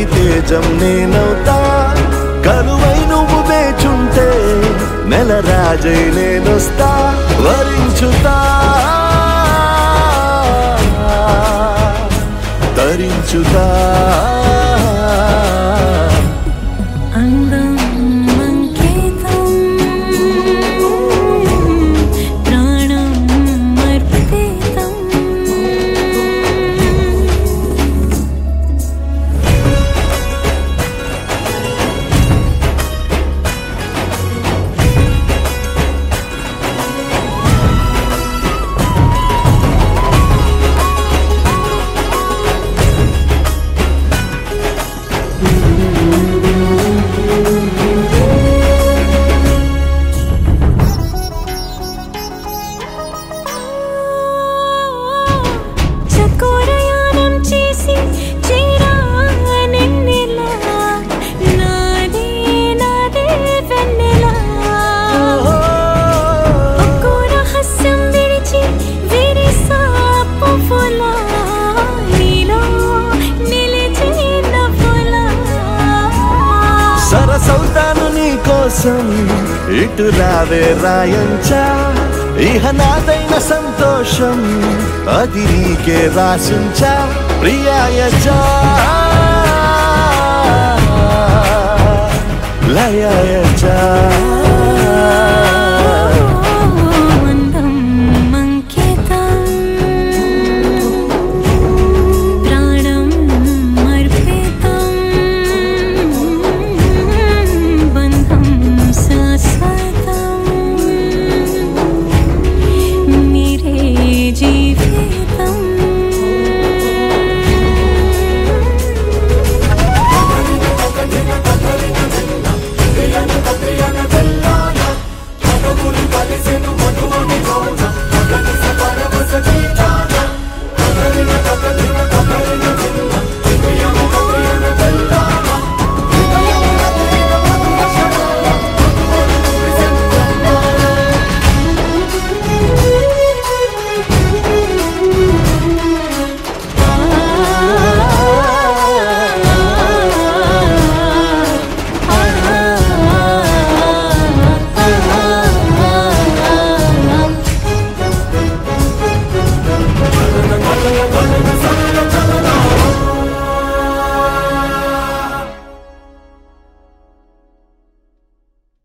తేజం నేనవుతా కరువై నువ్వు వేచుంటే నెల రాజై నేనొస్తా వరించుతా తరించుతా అందం అంకితం ప్రాణం అర్పితం చకోరయానం చేసి చేరా నిన్నెలా నాదే నాదే వెన్నెలా ఒక్కో రహస్యం విడిచి విరిసా పువ్వులా నీలో నిలిచి నవ్వులా సరసవుతాను నీ కోసం ఇటు రావే రాయంచా ఇహ నాదైన సంతోషం అది నీకే రాసించా ప్రియాయచా లయాయచా